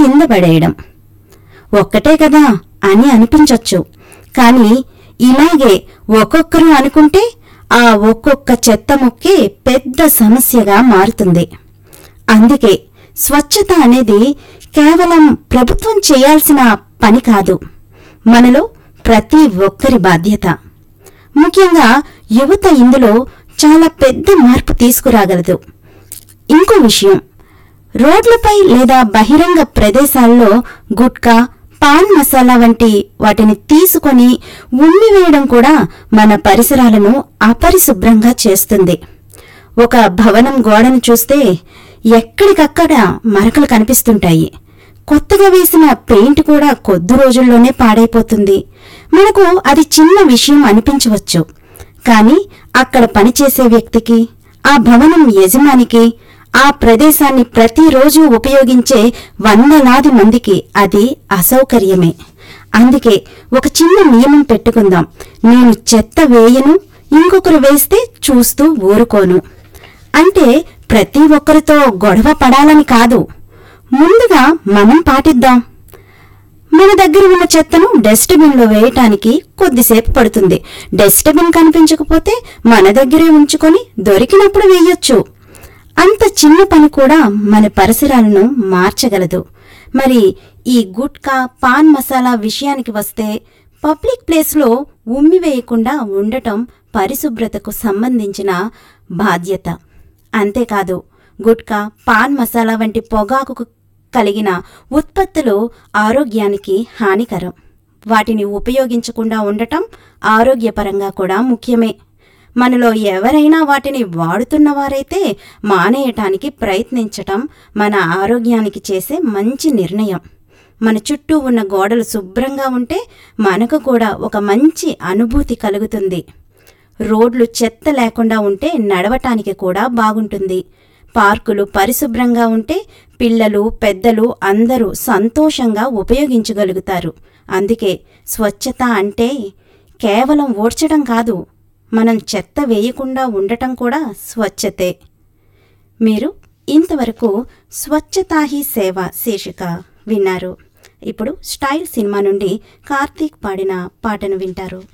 కింద పడేయడం ఒక్కటే కదా అని అనిపించొచ్చు కానీ ఇలాగే ఒక్కొక్కరు అనుకుంటే ఆ ఒక్కొక్క చెత్త ముక్కే పెద్ద సమస్యగా మారుతుంది అందుకే స్వచ్ఛత అనేది కేవలం ప్రభుత్వం చేయాల్సిన పని కాదు మనలో ప్రతి ఒక్కరి బాధ్యత ముఖ్యంగా యువత ఇందులో చాలా పెద్ద మార్పు తీసుకురాగలదు ఇంకో విషయం రోడ్లపై లేదా బహిరంగ ప్రదేశాల్లో గుట్కా పాన్ మసాలా వంటి వాటిని తీసుకొని ఉమ్మివేయడం కూడా మన పరిసరాలను అపరిశుభ్రంగా చేస్తుంది ఒక భవనం గోడను చూస్తే ఎక్కడికక్కడ మరకలు కనిపిస్తుంటాయి కొత్తగా వేసిన పెయింట్ కూడా కొద్ది రోజుల్లోనే పాడైపోతుంది మనకు అది చిన్న విషయం అనిపించవచ్చు కానీ అక్కడ పనిచేసే వ్యక్తికి ఆ భవనం యజమానికి ఆ ప్రదేశాన్ని ప్రతిరోజు ఉపయోగించే వందలాది మందికి అది అసౌకర్యమే అందుకే ఒక చిన్న నియమం పెట్టుకుందాం నేను చెత్త వేయను ఇంకొకరు వేస్తే చూస్తూ ఊరుకోను అంటే ప్రతి ఒక్కరితో గొడవ పడాలని కాదు ముందుగా మనం పాటిద్దాం మన దగ్గర ఉన్న చెత్తను డస్ట్బిన్లో వేయటానికి కొద్దిసేపు పడుతుంది డస్ట్బిన్ కనిపించకపోతే మన దగ్గరే ఉంచుకొని దొరికినప్పుడు వేయొచ్చు అంత చిన్న పని కూడా మన పరిసరాలను మార్చగలదు మరి ఈ గుట్కా పాన్ మసాలా విషయానికి వస్తే పబ్లిక్ ప్లేస్లో ఉమ్మి వేయకుండా ఉండటం పరిశుభ్రతకు సంబంధించిన బాధ్యత అంతేకాదు గుట్కా పాన్ మసాలా వంటి పొగాకు కలిగిన ఉత్పత్తులు ఆరోగ్యానికి హానికరం వాటిని ఉపయోగించకుండా ఉండటం ఆరోగ్యపరంగా కూడా ముఖ్యమే మనలో ఎవరైనా వాటిని వాడుతున్నవారైతే మానేయటానికి ప్రయత్నించటం మన ఆరోగ్యానికి చేసే మంచి నిర్ణయం మన చుట్టూ ఉన్న గోడలు శుభ్రంగా ఉంటే మనకు కూడా ఒక మంచి అనుభూతి కలుగుతుంది రోడ్లు చెత్త లేకుండా ఉంటే నడవటానికి కూడా బాగుంటుంది పార్కులు పరిశుభ్రంగా ఉంటే పిల్లలు పెద్దలు అందరూ సంతోషంగా ఉపయోగించగలుగుతారు అందుకే స్వచ్ఛత అంటే కేవలం ఓడ్చడం కాదు మనం చెత్త వేయకుండా ఉండటం కూడా స్వచ్ఛతే మీరు ఇంతవరకు స్వచ్ఛతా హీ సేవ శీర్షిక విన్నారు ఇప్పుడు స్టైల్ సినిమా నుండి కార్తీక్ పాడిన పాటను వింటారు